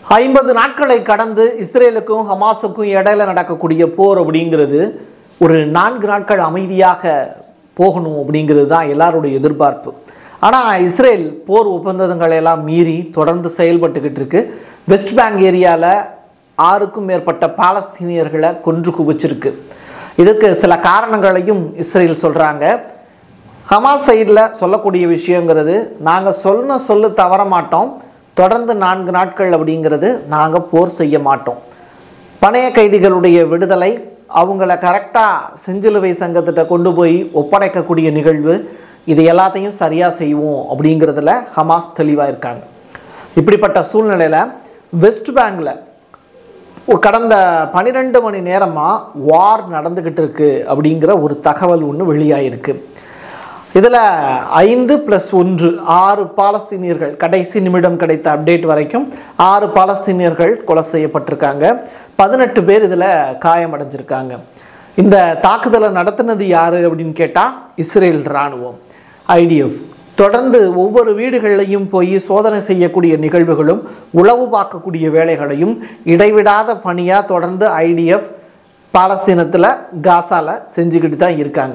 ஐம்பது நாட்களை கடந்து இஸ்ரேலுக்கும் ஹமாஸுக்கும் இடையில நடக்கக்கூடிய போர் அப்படிங்கிறது ஒரு நான்கு நாட்கள் அமைதியாக போகணும் அப்படிங்கிறது தான் எல்லாருடைய எதிர்பார்ப்பு ஆனால் இஸ்ரேல் போர் ஒப்பந்தங்களை எல்லாம் மீறி தொடர்ந்து செயல்பட்டுக்கிட்டு இருக்கு வெஸ்ட் பேங்க் ஏரியாவில் ஆறுக்கும் மேற்பட்ட பாலஸ்தீனியர்களை கொன்று குவிச்சிருக்கு இதற்கு சில காரணங்களையும் இஸ்ரேல் சொல்கிறாங்க ஹமாஸ் சைடில் சொல்லக்கூடிய விஷயங்கிறது நாங்கள் சொன்ன சொல்லு தவற மாட்டோம் தொடர்ந்து நான்கு நாட்கள் அப்படிங்கிறது நாங்கள் போர் செய்ய மாட்டோம் பணைய கைதிகளுடைய விடுதலை அவங்கள கரெக்டாக செஞ்சிலுவை சங்கத்திட்ட கொண்டு போய் ஒப்படைக்கக்கூடிய நிகழ்வு இது எல்லாத்தையும் சரியாக செய்வோம் அப்படிங்கிறதுல ஹமாஸ் தெளிவாக இருக்காங்க இப்படிப்பட்ட சூழ்நிலையில் வெஸ்ட் பேங்கில் கடந்த பன்னிரெண்டு மணி நேரமாக வார் நடந்துக்கிட்டு இருக்கு அப்படிங்கிற ஒரு தகவல் ஒன்று வெளியாயிருக்கு இதில் ஐந்து ப்ளஸ் ஒன்று ஆறு பாலஸ்தீனியர்கள் கடைசி நிமிடம் கிடைத்த அப்டேட் வரைக்கும் ஆறு பாலஸ்தீனியர்கள் கொலை செய்யப்பட்டிருக்காங்க பதினெட்டு பேர் இதில் காயமடைஞ்சிருக்காங்க இந்த தாக்குதலை நடத்தினது யார் அப்படின்னு கேட்டால் இஸ்ரேல் இராணுவம் ஐடிஎஃப் தொடர்ந்து ஒவ்வொரு வீடுகளிலையும் போய் சோதனை செய்யக்கூடிய நிகழ்வுகளும் உளவு பார்க்கக்கூடிய வேலைகளையும் இடைவிடாத பணியாக தொடர்ந்து ஐடிஎஃப் பாலஸ்தீனத்தில் காசாவில் செஞ்சுக்கிட்டு தான் இருக்காங்க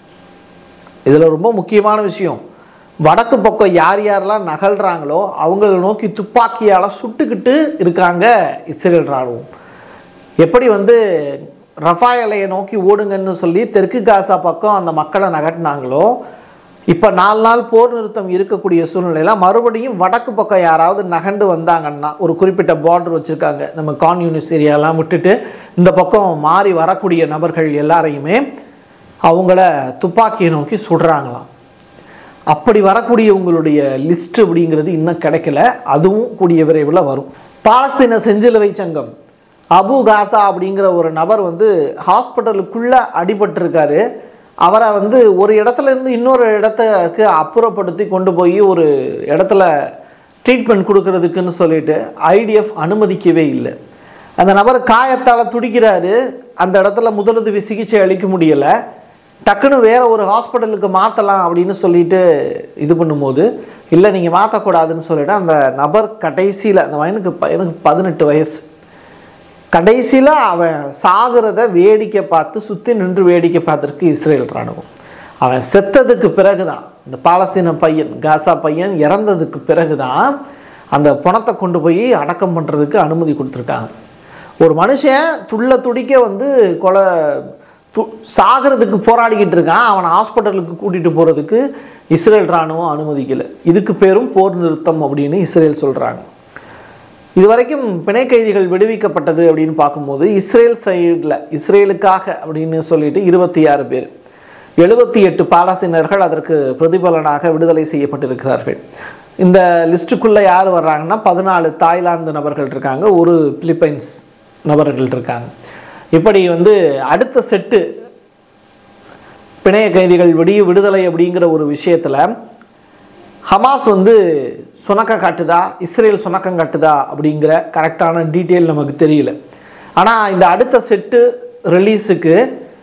இதில் ரொம்ப முக்கியமான விஷயம் வடக்கு பக்கம் யார் யாரெல்லாம் நகல்றாங்களோ அவங்கள நோக்கி துப்பாக்கியால் சுட்டுக்கிட்டு இருக்காங்க இஸ்ரேல் இராணுவம் எப்படி வந்து ரஃபாயலையை நோக்கி ஓடுங்கன்னு சொல்லி தெற்கு காசா பக்கம் அந்த மக்களை நகட்டினாங்களோ இப்போ நாலு நாள் போர் நிறுத்தம் இருக்கக்கூடிய சூழ்நிலையில் மறுபடியும் வடக்கு பக்கம் யாராவது நகண்டு வந்தாங்கன்னா ஒரு குறிப்பிட்ட பார்டர் வச்சுருக்காங்க நம்ம கான் யூனிஸ் ஏரியாலாம் விட்டுட்டு இந்த பக்கம் மாறி வரக்கூடிய நபர்கள் எல்லாரையுமே அவங்கள துப்பாக்கியை நோக்கி சுடுறாங்களாம் அப்படி வரக்கூடிய உங்களுடைய லிஸ்ட் அப்படிங்கிறது இன்னும் கிடைக்கல அதுவும் கூடிய விரைவில் வரும் பாலஸ்தீன செஞ்சிலுவை சங்கம் அபு காசா அப்படிங்கிற ஒரு நபர் வந்து ஹாஸ்பிட்டலுக்குள்ளே அடிபட்டிருக்காரு அவரை வந்து ஒரு இடத்துல இருந்து இன்னொரு இடத்துக்கு அப்புறப்படுத்தி கொண்டு போய் ஒரு இடத்துல ட்ரீட்மெண்ட் கொடுக்கறதுக்குன்னு சொல்லிட்டு ஐடிஎஃப் அனுமதிக்கவே இல்லை அந்த நபர் காயத்தால் துடிக்கிறாரு அந்த இடத்துல முதலுதவி சிகிச்சை அளிக்க முடியலை டக்குன்னு வேற ஒரு ஹாஸ்பிட்டலுக்கு மாற்றலாம் அப்படின்னு சொல்லிட்டு இது பண்ணும்போது இல்லை நீங்கள் மாற்றக்கூடாதுன்னு சொல்லிட்டு அந்த நபர் கடைசியில் அந்த பையனுக்கு பையனுக்கு பதினெட்டு வயசு கடைசியில் அவன் சாகிறத வேடிக்கை பார்த்து சுற்றி நின்று வேடிக்கை பார்த்துருக்கு இஸ்ரேல் இராணுவம் அவன் செத்ததுக்கு பிறகு தான் இந்த பாலஸ்தீன பையன் காசா பையன் இறந்ததுக்கு பிறகு தான் அந்த பணத்தை கொண்டு போய் அடக்கம் பண்ணுறதுக்கு அனுமதி கொடுத்துருக்காங்க ஒரு மனுஷன் துள்ள துடிக்க வந்து கொலை து சாகிறதுக்கு போராடிக்கிட்டு இருக்கான் அவனை ஹாஸ்பிட்டலுக்கு கூட்டிகிட்டு போகிறதுக்கு இஸ்ரேல் இராணுவம் அனுமதிக்கலை இதுக்கு பேரும் போர் நிறுத்தம் அப்படின்னு இஸ்ரேல் சொல்கிறாங்க இது வரைக்கும் பிணை கைதிகள் விடுவிக்கப்பட்டது அப்படின்னு பார்க்கும்போது இஸ்ரேல் சைடில் இஸ்ரேலுக்காக அப்படின்னு சொல்லிட்டு இருபத்தி ஆறு பேர் எழுபத்தி எட்டு பாலஸ்தீனர்கள் அதற்கு பிரதிபலனாக விடுதலை செய்யப்பட்டிருக்கிறார்கள் இந்த லிஸ்ட்டுக்குள்ளே யார் வர்றாங்கன்னா பதினாலு தாய்லாந்து நபர்கள் இருக்காங்க ஒரு பிலிப்பைன்ஸ் நபர்கள் இருக்காங்க இப்படி வந்து அடுத்த செட்டு பிணைய கைதிகள் விடிய விடுதலை அப்படிங்கிற ஒரு விஷயத்தில் ஹமாஸ் வந்து சுணக்க காட்டுதா இஸ்ரேல் சுணக்கம் காட்டுதா அப்படிங்கிற கரெக்டான டீட்டெயில் நமக்கு தெரியல ஆனால் இந்த அடுத்த செட்டு ரிலீஸுக்கு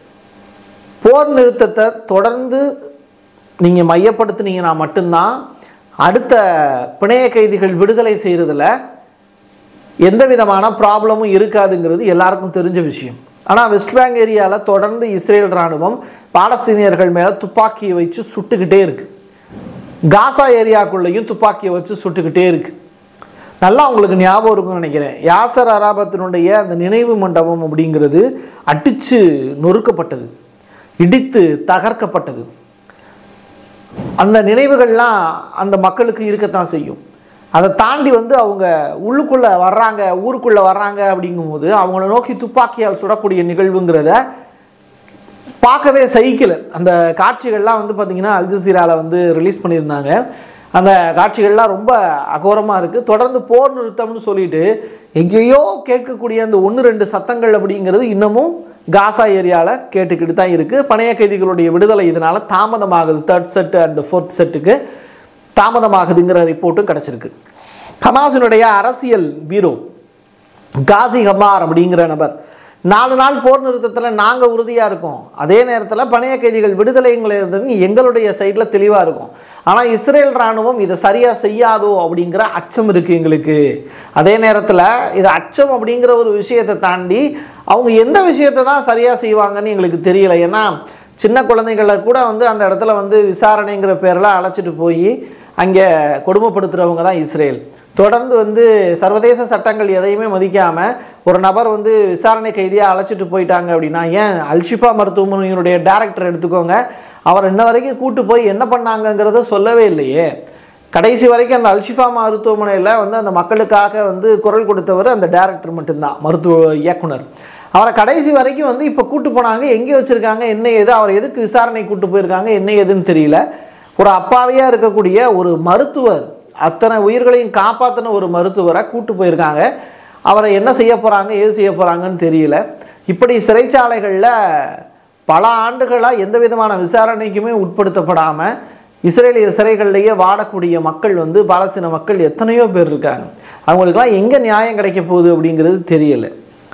போர் நிறுத்தத்தை தொடர்ந்து நீங்கள் மையப்படுத்துனீங்கன்னா மட்டும்தான் அடுத்த பிணைய கைதிகள் விடுதலை செய்கிறதுல எந்த விதமான ப்ராப்ளமும் இருக்காதுங்கிறது எல்லாருக்கும் தெரிஞ்ச விஷயம் ஆனால் வெஸ்ட் பேங்க் ஏரியாவில் தொடர்ந்து இஸ்ரேல் இராணுவம் பாலஸ்தீனியர்கள் மேலே துப்பாக்கியை வச்சு சுட்டுக்கிட்டே இருக்குது காசா ஏரியாக்குள்ளேயும் துப்பாக்கியை வச்சு சுட்டுக்கிட்டே இருக்கு நல்லா உங்களுக்கு ஞாபகம் இருக்கும்னு நினைக்கிறேன் யாசர் அராபத்தினுடைய அந்த நினைவு மண்டபம் அப்படிங்கிறது அடித்து நொறுக்கப்பட்டது இடித்து தகர்க்கப்பட்டது அந்த நினைவுகள்லாம் அந்த மக்களுக்கு இருக்கத்தான் செய்யும் அதை தாண்டி வந்து அவங்க உள்ளுக்குள்ளே வர்றாங்க ஊருக்குள்ளே வர்றாங்க அப்படிங்கும்போது அவங்கள நோக்கி துப்பாக்கியால் சுடக்கூடிய நிகழ்வுங்கிறத பார்க்கவே சகிக்கல அந்த காட்சிகள்லாம் வந்து பார்த்திங்கன்னா அல்ஜசீராவில் வந்து ரிலீஸ் பண்ணியிருந்தாங்க அந்த காட்சிகள்லாம் ரொம்ப அகோரமாக இருக்குது தொடர்ந்து போர் நிறுத்தம்னு சொல்லிட்டு எங்கேயோ கேட்கக்கூடிய அந்த ஒன்று ரெண்டு சத்தங்கள் அப்படிங்கிறது இன்னமும் காசா ஏரியாவில் கேட்டுக்கிட்டு தான் இருக்குது பணைய கைதிகளுடைய விடுதலை இதனால் தாமதமாகுது தேர்ட் செட்டு அண்ட் ஃபோர்த் செட்டுக்கு தாமதமாகுதுங்கிற ரிப்போர்ட்டும் கிடச்சிருக்கு ஹமாஸினுடைய அரசியல் பீரோ காசி ஹமார் அப்படிங்கிற நபர் நாலு நாள் போர் நிறுத்தத்தில் நாங்கள் உறுதியாக இருக்கோம் அதே நேரத்தில் பணைய கைதிகள் விடுதலைங்கிறது எங்களுடைய சைடில் தெளிவாக இருக்கும் ஆனால் இஸ்ரேல் இராணுவம் இதை சரியாக செய்யாதோ அப்படிங்கிற அச்சம் இருக்குது எங்களுக்கு அதே நேரத்தில் இது அச்சம் அப்படிங்கிற ஒரு விஷயத்தை தாண்டி அவங்க எந்த விஷயத்தை தான் சரியாக செய்வாங்கன்னு எங்களுக்கு தெரியல ஏன்னா சின்ன குழந்தைகளை கூட வந்து அந்த இடத்துல வந்து விசாரணைங்கிற பேரில் அழைச்சிட்டு போய் அங்கே கொடுமைப்படுத்துகிறவங்க தான் இஸ்ரேல் தொடர்ந்து வந்து சர்வதேச சட்டங்கள் எதையுமே மதிக்காமல் ஒரு நபர் வந்து விசாரணை கைதியாக அழைச்சிட்டு போயிட்டாங்க அப்படின்னா ஏன் அல்ஷிஃபா மருத்துவமனையினுடைய டைரக்டர் எடுத்துக்கோங்க அவர் இன்ன வரைக்கும் கூட்டு போய் என்ன பண்ணாங்கங்கிறத சொல்லவே இல்லையே கடைசி வரைக்கும் அந்த அல்ஷிஃபா மருத்துவமனையில் வந்து அந்த மக்களுக்காக வந்து குரல் கொடுத்தவர் அந்த டைரக்டர் மட்டும்தான் மருத்துவ இயக்குனர் அவரை கடைசி வரைக்கும் வந்து இப்போ கூட்டு போனாங்க எங்கே வச்சுருக்காங்க என்ன ஏது அவர் எதுக்கு விசாரணை கூட்டு போயிருக்காங்க என்ன ஏதுன்னு தெரியல ஒரு அப்பாவியாக இருக்கக்கூடிய ஒரு மருத்துவர் அத்தனை உயிர்களையும் காப்பாற்றின ஒரு மருத்துவரை கூட்டு போயிருக்காங்க அவரை என்ன செய்ய போகிறாங்க ஏது செய்ய போகிறாங்கன்னு தெரியல இப்படி சிறைச்சாலைகளில் பல ஆண்டுகளாக எந்த விதமான விசாரணைக்குமே உட்படுத்தப்படாமல் இஸ்ரேலிய சிறைகள்லேயே வாடக்கூடிய மக்கள் வந்து பாலஸ்தீன மக்கள் எத்தனையோ பேர் இருக்காங்க அவங்களுக்கெல்லாம் எங்கே நியாயம் கிடைக்க போகுது அப்படிங்கிறது தெரியல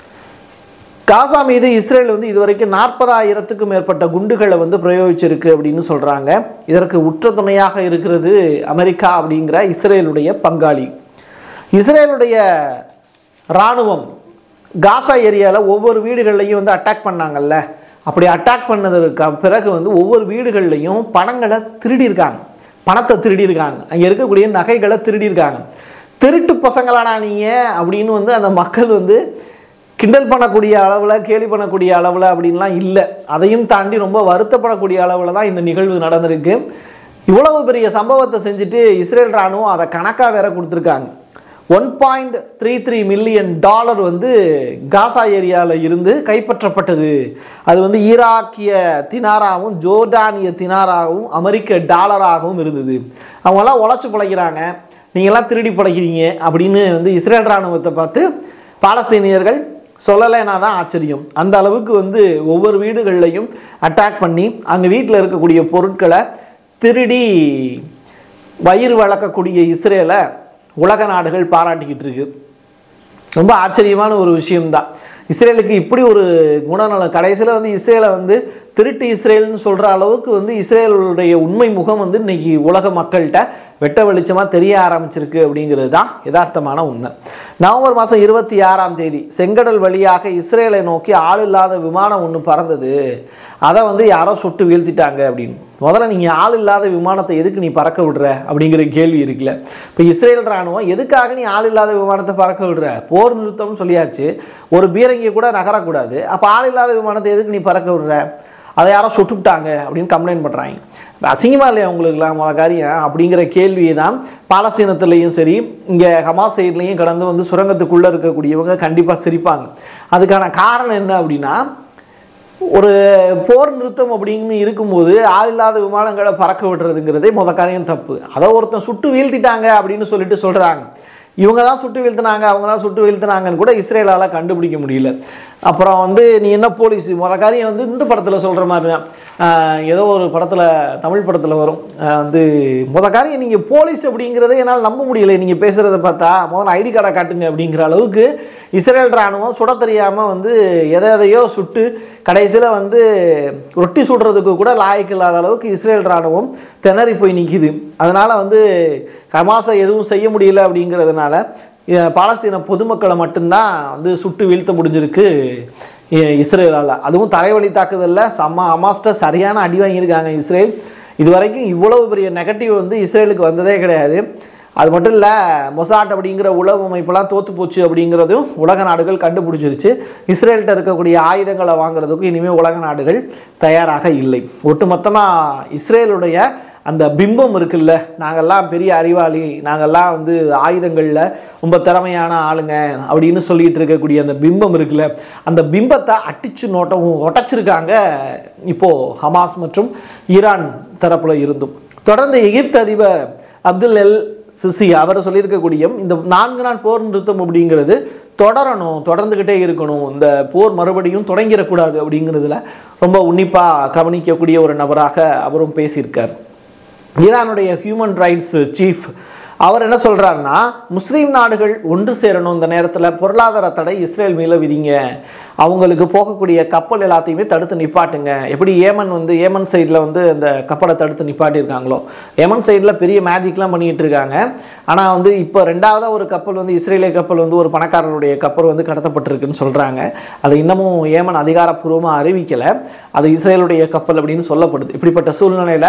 காசா மீது இஸ்ரேல் வந்து இதுவரைக்கும் நாற்பதாயிரத்துக்கும் மேற்பட்ட குண்டுகளை வந்து பிரயோகிச்சிருக்கு அப்படின்னு சொல்கிறாங்க இதற்கு உற்ற துணையாக இருக்கிறது அமெரிக்கா அப்படிங்கிற இஸ்ரேலுடைய பங்காளி இஸ்ரேலுடைய இராணுவம் காசா ஏரியாவில் ஒவ்வொரு வீடுகள்லையும் வந்து அட்டாக் பண்ணாங்கல்ல அப்படி அட்டாக் பண்ணதற்கு பிறகு வந்து ஒவ்வொரு வீடுகள்லையும் பணங்களை திருடியிருக்காங்க பணத்தை திருடியிருக்காங்க அங்கே இருக்கக்கூடிய நகைகளை திருடியிருக்காங்க திருட்டு பசங்களாடா நீங்கள் அப்படின்னு வந்து அந்த மக்கள் வந்து கிண்டல் பண்ணக்கூடிய அளவில் கேலி பண்ணக்கூடிய அளவில் அப்படின்லாம் இல்லை அதையும் தாண்டி ரொம்ப வருத்தப்படக்கூடிய அளவில் தான் இந்த நிகழ்வு நடந்திருக்கு இவ்வளவு பெரிய சம்பவத்தை செஞ்சுட்டு இஸ்ரேல் ராணுவம் அதை கணக்காக வேற கொடுத்துருக்காங்க one point three three million dollar வந்து காசா ஏரியாவில் இருந்து கைப்பற்றப்பட்டது அது வந்து ஈராக்கிய தினாராகவும் ஜோர்டானிய தினாராகவும் அமெரிக்க டாலராகவும் இருந்தது அவங்கெல்லாம் உழைச்சி பிழைக்கிறாங்க நீங்கள்லாம் திருடி பிழைக்கிறீங்க அப்படின்னு வந்து இஸ்ரேல் ராணுவத்தை பார்த்து பாலஸ்தீனியர்கள் சொல்லலைன்னா தான் ஆச்சரியம் அந்த அளவுக்கு வந்து ஒவ்வொரு வீடுகள்லையும் அட்டாக் பண்ணி அங்கே வீட்டில் இருக்கக்கூடிய பொருட்களை திருடி வயிறு வளர்க்கக்கூடிய இஸ்ரேலை உலக நாடுகள் பாராட்டிக்கிட்டு இருக்கு ரொம்ப ஆச்சரியமான ஒரு விஷயம்தான் இஸ்ரேலுக்கு இப்படி ஒரு குணநலம் கடைசியில் வந்து இஸ்ரேலை வந்து திருட்டு இஸ்ரேல்னு சொல்கிற அளவுக்கு வந்து இஸ்ரேலுடைய உண்மை முகம் வந்து இன்னைக்கு உலக மக்கள்கிட்ட வெட்ட வெளிச்சமாக தெரிய ஆரம்பிச்சிருக்கு அப்படிங்கிறது தான் யதார்த்தமான உண்மை நவம்பர் மாதம் இருபத்தி ஆறாம் தேதி செங்கடல் வழியாக இஸ்ரேலை நோக்கி ஆள் இல்லாத விமானம் ஒன்று பறந்தது அதை வந்து யாரோ சுட்டு வீழ்த்திட்டாங்க அப்படின்னு முதல்ல நீங்கள் ஆள் இல்லாத விமானத்தை எதுக்கு நீ பறக்க விடுற அப்படிங்கிற கேள்வி இருக்குல்ல இப்போ இஸ்ரேல் ராணுவம் எதுக்காக நீ ஆள் இல்லாத விமானத்தை பறக்க விடுற போர் நிறுத்தம்னு சொல்லியாச்சு ஒரு பீரங்கி கூட நகரக்கூடாது அப்போ ஆள் இல்லாத விமானத்தை எதுக்கு நீ பறக்க விடுற அதை யாரோ சுட்டுவிட்டாங்க அப்படின்னு கம்ப்ளைண்ட் பண்ணுறாங்க அசிங்கமா இல்லையா உங்களுக்குலாம் முத காரியம் அப்படிங்கிற கேள்வியை தான் பாலஸ்தீனத்துலேயும் சரி இங்கே ஹமாஸ் சைட்லேயும் கடந்து வந்து சுரங்கத்துக்குள்ளே இருக்கக்கூடியவங்க கண்டிப்பாக சிரிப்பாங்க அதுக்கான காரணம் என்ன அப்படின்னா ஒரு போர் நிறுத்தம் அப்படின்னு இருக்கும்போது ஆள் இல்லாத விமானங்களை பறக்க விடுறதுங்கிறதே முத காரியம் தப்பு அதை ஒருத்தன் சுட்டு வீழ்த்திட்டாங்க அப்படின்னு சொல்லிட்டு சொல்கிறாங்க இவங்க தான் சுட்டு வீழ்த்தினாங்க அவங்க தான் சுட்டு வீழ்த்தினாங்கன்னு கூட இஸ்ரேலால் கண்டுபிடிக்க முடியல அப்புறம் வந்து நீ என்ன போலீஸ் முத காரியம் வந்து இந்த படத்தில் சொல்கிற மாதிரி தான் ஆஹ் ஏதோ ஒரு படத்தில் தமிழ் படத்தில் வரும் ஆஹ் வந்து முத காரியம் நீங்கள் போலீஸ் அப்படிங்கிறதே என்னால் நம்ப முடியலை நீங்கள் பேசுகிறத பார்த்தா முதல்ல ஐடி கார்டை காட்டுங்க அப்படிங்கிற அளவுக்கு இஸ்ரேல் ராணுவம் சுட தெரியாமல் வந்து எதை எதையோ சுட்டு கடைசியில் வந்து ரொட்டி சுடுறதுக்கு கூட லாய்க்கு இல்லாத அளவுக்கு இஸ்ரேல் ராணுவம் திணறி போய் நிற்கிது அதனால் வந்து ஹமாஸை எதுவும் செய்ய முடியல அப்படிங்கிறதுனால அஹ் பாலஸ்தீன பொதுமக்களை மட்டும்தான் வந்து சுட்டு வீழ்த்த முடிஞ்சிருக்கு இ- இஸ்ரேலால் அதுவும் தரைவழி தாக்குதலில் செம்ம ஹமாஸ்ட சரியான அடி வாங்கியிருக்காங்க இஸ்ரேல் இது வரைக்கும் இவ்வளவு பெரிய நெகட்டிவ் வந்து இஸ்ரேலுக்கு வந்ததே கிடையாது அது மட்டும் இல்லை மொசாட் அப்படிங்கிற உளவு அமைப்பெல்லாம் தோத்து போச்சு அப்படிங்கிறதும் உலக நாடுகள் கண்டுபிடிச்சிருச்சு இஸ்ரேல்கிட்ட இருக்கக்கூடிய ஆயுதங்களை வாங்குறதுக்கும் இனிமேல் உலக நாடுகள் தயாராக இல்லை ஒட்டுமொத்தமாக இஸ்ரேலுடைய அந்த பிம்பம் இருக்குல்ல நாங்கள்லாம் பெரிய அறிவாளி நாங்கள்லாம் வந்து ஆயுதங்களில் ரொம்ப திறமையான ஆளுங்க அப்படின்னு சொல்லிட்டு இருக்கக்கூடிய அந்த பிம்பம் இருக்குல்ல அந்த பிம்பத்தை அடிச்சு நோட்டம் உடைச்சிருக்காங்க இப்போது ஹமாஸ் மற்றும் ஈரான் தரப்புல இருந்தும் தொடர்ந்து எகிப்து அதிபர் அப்துல் எல் சிசி அவர் சொல்லியிருக்கக்கூடிய இந்த நான்கு நாள் போர் நிறுத்தம் அப்படிங்கிறது தொடரணும் தொடர்ந்துக்கிட்டே இருக்கணும் இந்த போர் மறுபடியும் தொடங்கிடக்கூடாது அப்படிங்கிறதுல ரொம்ப உன்னிப்பாக கவனிக்கக்கூடிய ஒரு நபராக அவரும் பேசியிருக்கார் ஈரானுடைய ஹியூமன் ரைட்ஸ் சீஃப் அவர் என்ன சொல்றாருன்னா முஸ்லீம் நாடுகள் ஒன்று சேரணும் இந்த நேரத்தில் பொருளாதார தடை இஸ்ரேல் மேல விதிங்க அவங்களுக்கு போகக்கூடிய கப்பல் எல்லாத்தையுமே தடுத்து நிப்பாட்டுங்க எப்படி ஏமன் வந்து ஏமன் சைடில் வந்து அந்த கப்பலை தடுத்து நிப்பாட்டியிருக்காங்களோ ஏமன் சைடில் பெரிய மேஜிக்லாம் பண்ணிட்டு இருக்காங்க ஆனால் வந்து இப்போ ரெண்டாவதாக ஒரு கப்பல் வந்து இஸ்ரேலிய கப்பல் வந்து ஒரு பணக்காரருடைய கப்பல் வந்து கடத்தப்பட்டிருக்குன்னு சொல்கிறாங்க அது இன்னமும் ஏமன் அதிகாரப்பூர்வமாக அறிவிக்கலை அது இஸ்ரேலுடைய கப்பல் அப்படின்னு சொல்லப்படுது இப்படிப்பட்ட சூழ்நிலையில்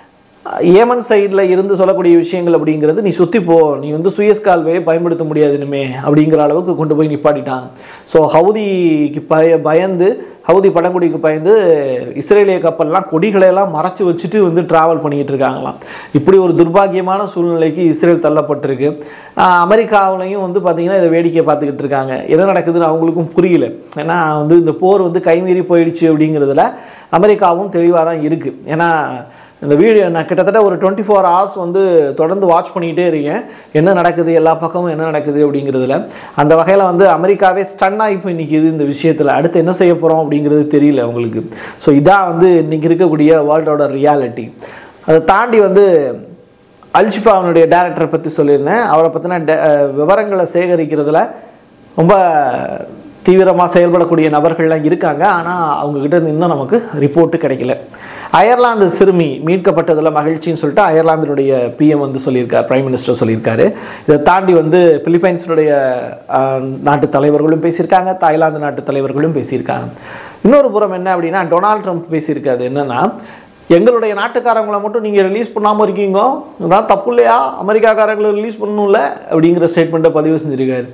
ஏமன் சைடில் இருந்து சொல்லக்கூடிய விஷயங்கள் அப்படிங்கிறது நீ சுற்றி போ நீ வந்து சுயஸ் கால்வையை பயன்படுத்த முடியாது இனிமே அப்படிங்கிற அளவுக்கு கொண்டு போய் நிப்பாட்டிட்டாங்க ஸோ ஹவுதிக்கு பய பயந்து ஹவுதி பழங்குடிக்கு பயந்து இஸ்ரேலிய கப்பல்லாம் கொடிகளை எல்லாம் மறைச்சு வச்சுட்டு வந்து டிராவல் பண்ணிக்கிட்டு இருக்காங்களாம் இப்படி ஒரு துர்பாக்கியமான சூழ்நிலைக்கு இஸ்ரேல் தள்ளப்பட்டிருக்கு ஆஹ் அமெரிக்காவுலையும் வந்து பார்த்தீங்கன்னா இதை வேடிக்கை பார்த்துக்கிட்டு இருக்காங்க என்ன நடக்குதுன்னு அவங்களுக்கும் புரியல ஏன்னா வந்து இந்த போர் வந்து கைமீறி போயிடுச்சு அப்படிங்கிறதுல அமெரிக்காவும் தெளிவாக தான் இருக்குது ஏன்னா இந்த வீடியோ நான் கிட்டத்தட்ட ஒரு டுவெண்ட்டி ஃபோர் ஹவர்ஸ் வந்து தொடர்ந்து வாட்ச் பண்ணிக்கிட்டே இருக்கேன் என்ன நடக்குது எல்லா பக்கமும் என்ன நடக்குது அப்படிங்கிறதுல அந்த வகையில் வந்து அமெரிக்காவே ஸ்டன் ஆகி போய் நிற்கிது இந்த விஷயத்தில் அடுத்து என்ன செய்ய போகிறோம் அப்படிங்கிறது தெரியல அவங்களுக்கு ஸோ இதான் வந்து இன்னைக்கு இருக்கக்கூடிய வேர்ல்டோட ரியாலிட்டி அதை தாண்டி வந்து அல்ஷிஃபாவுடைய டேரக்டரை பற்றி சொல்லியிருந்தேன் அவரை பற்றின விவரங்களை சேகரிக்கிறதுல ரொம்ப தீவிரமாக செயல்படக்கூடிய நபர்கள்லாம் இருக்காங்க ஆனால் அவங்கக்கிட்ட இருந்து இன்னும் நமக்கு ரிப்போர்ட்டு கிடைக்கல அயர்லாந்து சிறுமி மீட்கப்பட்டதில் மகிழ்ச்சின்னு சொல்லிட்டு அயர்லாந்தினுடைய பிஎம் வந்து சொல்லியிருக்கார் பிரைம் மினிஸ்டர் சொல்லியிருக்காரு இதை தாண்டி வந்து பிலிப்பைன்ஸினுடைய ஆஹ், நாட்டு தலைவர்களும் பேசியிருக்காங்க தாய்லாந்து நாட்டு தலைவர்களும் பேசியிருக்காங்க இன்னொரு புறம் என்ன அப்படின்னா டொனால்ட் ட்ரம்ப் பேசியிருக்காரு என்னன்னா எங்களுடைய நாட்டுக்காரங்களை மட்டும் நீங்கள் ரிலீஸ் பண்ணாமல் இருக்கீங்க இதான் தப்பு இல்லையா அமெரிக்காக்காரங்களை ரிலீஸ் பண்ணணும்ல அப்படிங்கிற ஸ்டேட்மெண்ட்டை பதிவு செஞ்சுருக்காரு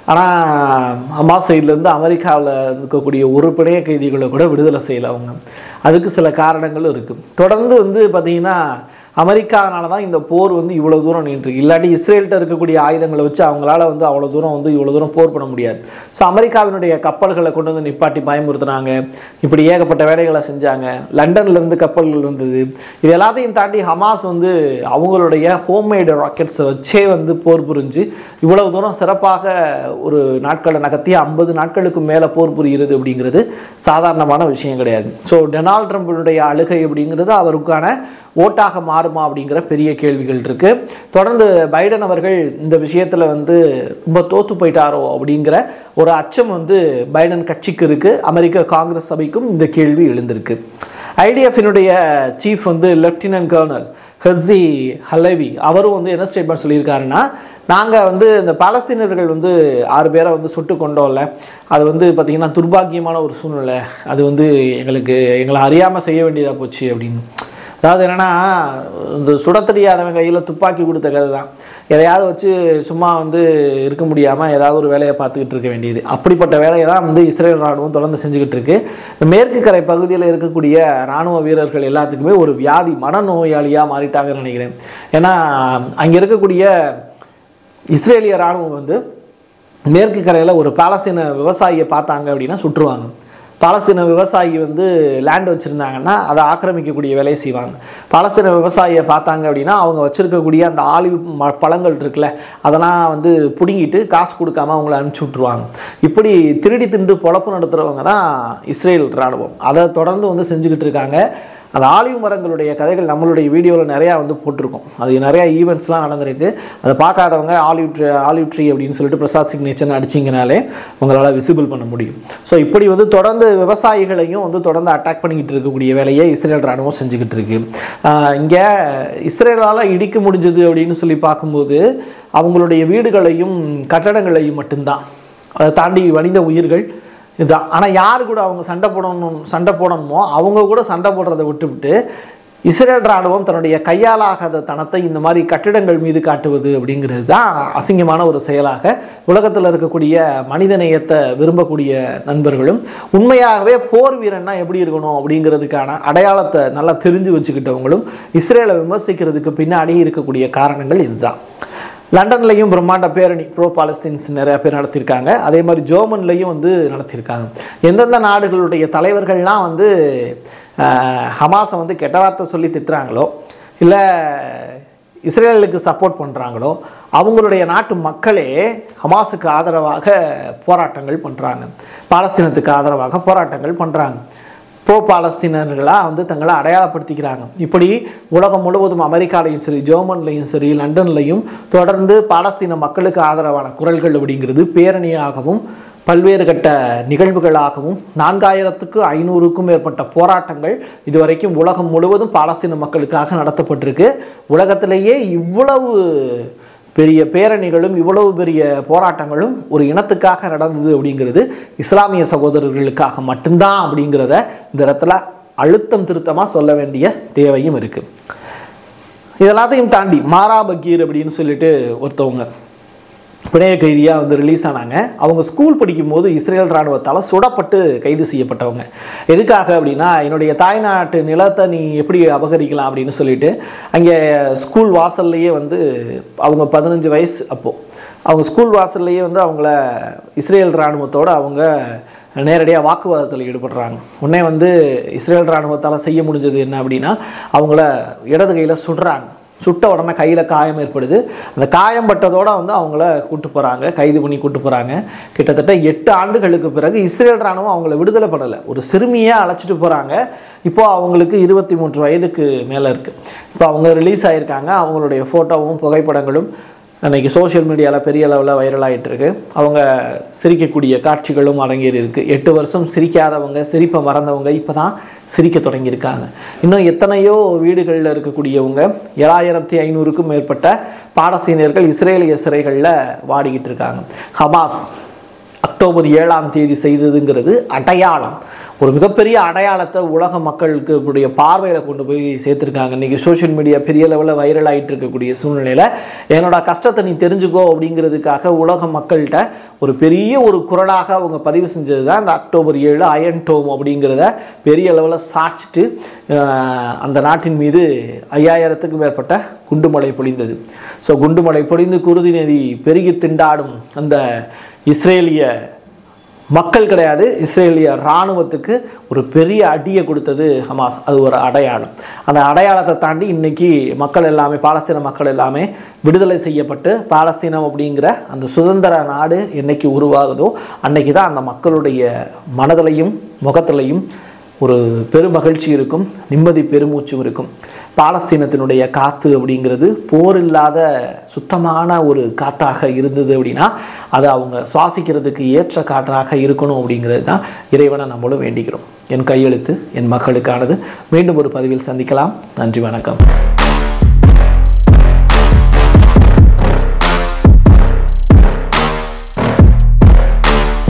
ஆனால் ஹமாஸ் சைட்லேருந்து அமெரிக்காவில் இருக்கக்கூடிய ஒரு பிணைய கைதிகளை கூட விடுதலை செய்யலை அவங்க அதுக்கு சில காரணங்களும் இருக்குது தொடர்ந்து வந்து பார்த்தீங்கன்னா அமெரிக்கானால தான் இந்த போர் வந்து இவ்வளோ தூரம் நின்றுருக்கு இல்லாட்டி இஸ்ரேல்கிட்ட இருக்கக்கூடிய ஆயுதங்களை வச்சு அவங்களால வந்து அவ்வளோ தூரம் வந்து இவ்வளோ தூரம் போர் பண்ண முடியாது ஸோ அமெரிக்காவினுடைய கப்பல்களை கொண்டு வந்து நிப்பாட்டி பயமுறுத்துனாங்க இப்படி ஏகப்பட்ட வேலைகளை செஞ்சாங்க லண்டன்ல இருந்து கப்பல்கள் வந்தது இது எல்லாத்தையும் தாண்டி ஹமாஸ் வந்து அவங்களுடைய ஹோம்மேடு ராக்கெட்ஸை வச்சே வந்து போர் புரிஞ்சு இவ்வளவு தூரம் சிறப்பாக ஒரு நாட்களை நகர்த்தி ஐம்பது நாட்களுக்கு மேலே போர் புரிகிறது அப்படிங்கிறது சாதாரணமான விஷயம் கிடையாது ஸோ டொனால்ட் ட்ரம்பினுடைய அழுகை அப்படிங்கிறது அவருக்கான ஓட்டாக மாறுமா அப்படிங்கிற பெரிய கேள்விகள் இருக்கு தொடர்ந்து பைடன் அவர்கள் இந்த விஷயத்துல வந்து ரொம்ப தோத்து போயிட்டாரோ அப்படிங்கிற ஒரு அச்சம் வந்து பைடன் கட்சிக்கு இருக்கு அமெரிக்க காங்கிரஸ் சபைக்கும் இந்த கேள்வி எழுந்திருக்கு ஐடிஎஃபினுடைய சீஃப் வந்து லெப்டினன்ட் கர்னல் ஹெர்சி ஹலவி அவரும் வந்து என்ன ஸ்டேட்மெண்ட் சொல்லியிருக்காருன்னா நாங்கள் வந்து இந்த பாலஸ்தீனர்கள் வந்து ஆறு பேரை வந்து சுட்டு கொண்டோம்ல அது வந்து பார்த்திங்கன்னா துர்பாக்கியமான ஒரு சூழ்நிலை அது வந்து எங்களுக்கு எங்களை அறியாமல் செய்ய வேண்டியதாக போச்சு அப்படின்னு அதாவது என்னன்னா இந்த சுட தெரியாதவன் கையில் துப்பாக்கி கொடுத்த கதை தான் எதையாவது வச்சு சும்மா வந்து இருக்க முடியாமல் ஏதாவது ஒரு வேலையை பார்த்துக்கிட்டு இருக்க வேண்டியது அப்படிப்பட்ட வேலையை தான் வந்து இஸ்ரேல் ராணுவம் தொடர்ந்து செஞ்சுக்கிட்டு இருக்கு இந்த மேற்கு கரை பகுதியில் இருக்கக்கூடிய ராணுவ வீரர்கள் எல்லாத்துக்குமே ஒரு வியாதி மனநோயாளியாக மாறிட்டாங்கன்னு நினைக்கிறேன் ஏன்னா அங்கே இருக்கக்கூடிய இஸ்ரேலிய ராணுவம் வந்து மேற்கு கரையில் ஒரு பாலஸ்தீன விவசாயியை பார்த்தாங்க அப்படின்னா சுற்றுவாங்க பாலஸ்தீன விவசாயி வந்து லேண்ட் வச்சுருந்தாங்கன்னா அதை ஆக்கிரமிக்கக்கூடிய வேலையை செய்வாங்க பாலஸ்தீன விவசாயியை பார்த்தாங்க அப்படின்னா அவங்க வச்சுருக்கக்கூடிய அந்த ஆலிவ் ம பழங்கள் இருக்குல்ல அதெல்லாம் வந்து பிடுங்கிட்டு காசு கொடுக்காம அவங்கள அனுப்பிச்சி விட்ருவாங்க இப்படி திருடி திண்டு பொழப்பு நடத்துகிறவங்க தான் இஸ்ரேல் இராணுவம் அதை தொடர்ந்து வந்து செஞ்சுக்கிட்டு இருக்காங்க அந்த ஆலிவ் மரங்களுடைய கதைகள் நம்மளுடைய வீடியோவில் நிறையா வந்து போட்டிருக்கோம் அது நிறையா ஈவெண்ட்ஸ்லாம் நடந்திருக்கு அதை பார்க்காதவங்க ஆலிவ் ட்ரீ ஆலிவ் ட்ரீ அப்படின்னு சொல்லிட்டு பிரசாத் சிக்னேச்சர்னு அடிச்சிங்கனாலே உங்களால் விசிபிள் பண்ண முடியும் ஸோ இப்படி வந்து தொடர்ந்து விவசாயிகளையும் வந்து தொடர்ந்து அட்டாக் பண்ணிக்கிட்டு இருக்கக்கூடிய வேலையை இஸ்ரேல் ராணுவம் செஞ்சுக்கிட்டு இருக்கு இங்கே இஸ்ரேலால் இடிக்க முடிஞ்சது அப்படின்னு சொல்லி பார்க்கும்போது அவங்களுடைய வீடுகளையும் கட்டடங்களையும் மட்டும்தான் அதை தாண்டி மனித உயிர்கள் இதுதான் ஆனால் யார் கூட அவங்க சண்டை போடணும் சண்டை போடணுமோ அவங்க கூட சண்டை போடுறதை விட்டுவிட்டு இஸ்ரேல் ராணுவம் தன்னுடைய கையாலாகாத தனத்தை இந்த மாதிரி கட்டிடங்கள் மீது காட்டுவது அப்படிங்கிறது தான் அசிங்கமான ஒரு செயலாக உலகத்தில் இருக்கக்கூடிய மனிதநேயத்தை விரும்பக்கூடிய நண்பர்களும் உண்மையாகவே போர் வீரன்னா எப்படி இருக்கணும் அப்படிங்கிறதுக்கான அடையாளத்தை நல்லா தெரிஞ்சு வச்சுக்கிட்டவங்களும் இஸ்ரேலை விமர்சிக்கிறதுக்கு பின்னாடி இருக்கக்கூடிய காரணங்கள் இதுதான் லண்டன்லையும் பிரம்மாண்ட பேரணி ப்ரோ பாலஸ்தீன்ஸ் நிறைய பேர் நடத்தியிருக்காங்க அதே மாதிரி ஜெர்மன்லையும் வந்து நடத்தியிருக்காங்க எந்தெந்த நாடுகளுடைய தலைவர்கள்லாம் வந்து ஆஹ், ஹமாஸை வந்து கெட்ட வார்த்தை சொல்லி திட்டுறாங்களோ இல்லை இஸ்ரேலுக்கு சப்போர்ட் பண்ணுறாங்களோ அவங்களுடைய நாட்டு மக்களே ஹமாஸுக்கு ஆதரவாக போராட்டங்கள் பண்ணுறாங்க பாலஸ்தீனத்துக்கு ஆதரவாக போராட்டங்கள் பண்ணுறாங்க ப்ரோ பாலஸ்தீனர்களாக வந்து தங்களை அடையாளப்படுத்திக்கிறாங்க இப்படி உலகம் முழுவதும் அமெரிக்காலையும் சரி ஜெர்மன்லையும் சரி லண்டன்லையும் தொடர்ந்து பாலஸ்தீன மக்களுக்கு ஆதரவான குரல்கள் அப்படிங்கிறது பேரணியாகவும் பல்வேறு கட்ட நிகழ்வுகளாகவும் நான்காயிரத்துக்கு ஐநூறுக்கும் மேற்பட்ட போராட்டங்கள் இதுவரைக்கும் உலகம் முழுவதும் பாலஸ்தீன மக்களுக்காக நடத்தப்பட்டிருக்கு உலகத்திலேயே இவ்வளவு பெரிய பேரணிகளும் இவ்வளவு பெரிய போராட்டங்களும் ஒரு இனத்துக்காக நடந்தது அப்படிங்கிறது இஸ்லாமிய சகோதரர்களுக்காக மட்டும்தான் அப்படிங்கிறத இந்த இடத்துல அழுத்தம் திருத்தமாக சொல்ல வேண்டிய தேவையும் இருக்குது இதெல்லாத்தையும் தாண்டி மாரா பக்கீர் அப்படின்னு சொல்லிட்டு ஒருத்தவங்க பிணைய கைதியாக வந்து ரிலீஸ் ஆனாங்க அவங்க ஸ்கூல் படிக்கும்போது இஸ்ரேல் இராணுவத்தால் சுடப்பட்டு கைது செய்யப்பட்டவங்க எதுக்காக அப்படின்னா என்னுடைய தாய்நாட்டு நிலத்தை நீ எப்படி அபகரிக்கலாம் அப்படின்னு சொல்லிட்டு அங்கே ஸ்கூல் வாசல்லையே வந்து அவங்க பதினஞ்சு வயசு அப்போது அவங்க ஸ்கூல் வாசல்லையே வந்து அவங்கள இஸ்ரேல் இராணுவத்தோட அவங்க நேரடியாக வாக்குவாதத்தில் ஈடுபடுறாங்க உடனே வந்து இஸ்ரேல் இராணுவத்தால் செய்ய முடிஞ்சது என்ன அப்படின்னா அவங்கள இடது கையில் சுடுறாங்க சுட்ட உடனே கையில் காயம் ஏற்படுது அந்த காயம் பட்டதோட வந்து அவங்கள கூட்டு போகிறாங்க கைது பண்ணி கூட்டு போகிறாங்க கிட்டத்தட்ட எட்டு ஆண்டுகளுக்கு பிறகு இஸ்ரேல் ராணுவம் அவங்கள விடுதலை பண்ணலை ஒரு சிறுமியை அழைச்சிட்டு போகிறாங்க இப்போ அவங்களுக்கு இருபத்தி மூன்று வயதுக்கு மேலே இருக்குது இப்போ அவங்க ரிலீஸ் ஆகியிருக்காங்க அவங்களுடைய ஃபோட்டோவும் புகைப்படங்களும் அன்றைக்கி சோஷியல் மீடியாவில் பெரிய அளவில் வைரல் ஆயிட்டு இருக்கு அவங்க சிரிக்கக்கூடிய காட்சிகளும் அடங்கி இருக்கு எட்டு வருஷம் சிரிக்காதவங்க சிரிப்பை மறந்தவங்க இப்போ தான் சிரிக்க தொடங்கியிருக்காங்க இன்னும் எத்தனையோ வீடுகளில் இருக்கக்கூடியவங்க ஏழாயிரத்தி ஐநூறுக்கும் மேற்பட்ட பாலஸ்தீனியர்கள் இஸ்ரேலிய சிறைகளில் வாடிக்கிட்டு இருக்காங்க ஹமாஸ் அக்டோபர் ஏழாம் தேதி செய்ததுங்கிறது அடையாளம் ஒரு மிகப்பெரிய அடையாளத்தை உலக மக்களுக்கு உடைய பார்வையில் கொண்டு போய் சேர்த்துருக்காங்க இன்றைக்கி சோஷியல் மீடியா பெரிய லெவலில் வைரல் ஆகிட்டு இருக்கக்கூடிய சூழ்நிலையில் என்னோட கஷ்டத்தை நீ தெரிஞ்சுக்கோ அப்படிங்கிறதுக்காக உலக மக்கள்கிட்ட ஒரு பெரிய ஒரு குரலாக அவங்க பதிவு செஞ்சது தான் இந்த அக்டோபர் ஏழு அயன் டோம் அப்படிங்கிறத பெரிய அளவில் சாய்ச்சிட்டு அஹ், அந்த நாட்டின் மீது ஐயாயிரத்துக்கு மேற்பட்ட குண்டுமழை பொழிந்தது ஸோ குண்டுமழை பொழிந்து குருதி நதி பெருகி திண்டாடும் அந்த இஸ்ரேலிய மக்கள் கிடையாது இஸ்ரேலிய இராணுவத்துக்கு ஒரு பெரிய அடியை கொடுத்தது ஹமாஸ் அது ஒரு அடையாளம் அந்த அடையாளத்தை தாண்டி இன்னைக்கு மக்கள் எல்லாமே பாலஸ்தீன மக்கள் எல்லாமே விடுதலை செய்யப்பட்டு பாலஸ்தீனம் அப்படிங்கிற அந்த சுதந்திர நாடு என்னைக்கு உருவாகுதோ அன்னைக்கு தான் அந்த மக்களுடைய மனதிலையும் முகத்திலையும் ஒரு பெருமகிழ்ச்சி இருக்கும் நிம்மதி பெருமூச்சும் இருக்கும் பாலஸ்தீனத்தினுடைய காற்று அப்படிங்கிறது போர் இல்லாத சுத்தமான ஒரு காத்தாக இருந்தது அப்படின்னா அது அவங்க சுவாசிக்கிறதுக்கு ஏற்ற காற்றாக இருக்கணும் அப்படிங்கிறது தான் இறைவனை நம்மளும் வேண்டிக்கிறோம் என் கையெழுத்து என் மக்களுக்கானது மீண்டும் ஒரு பதிவில் சந்திக்கலாம் நன்றி வணக்கம்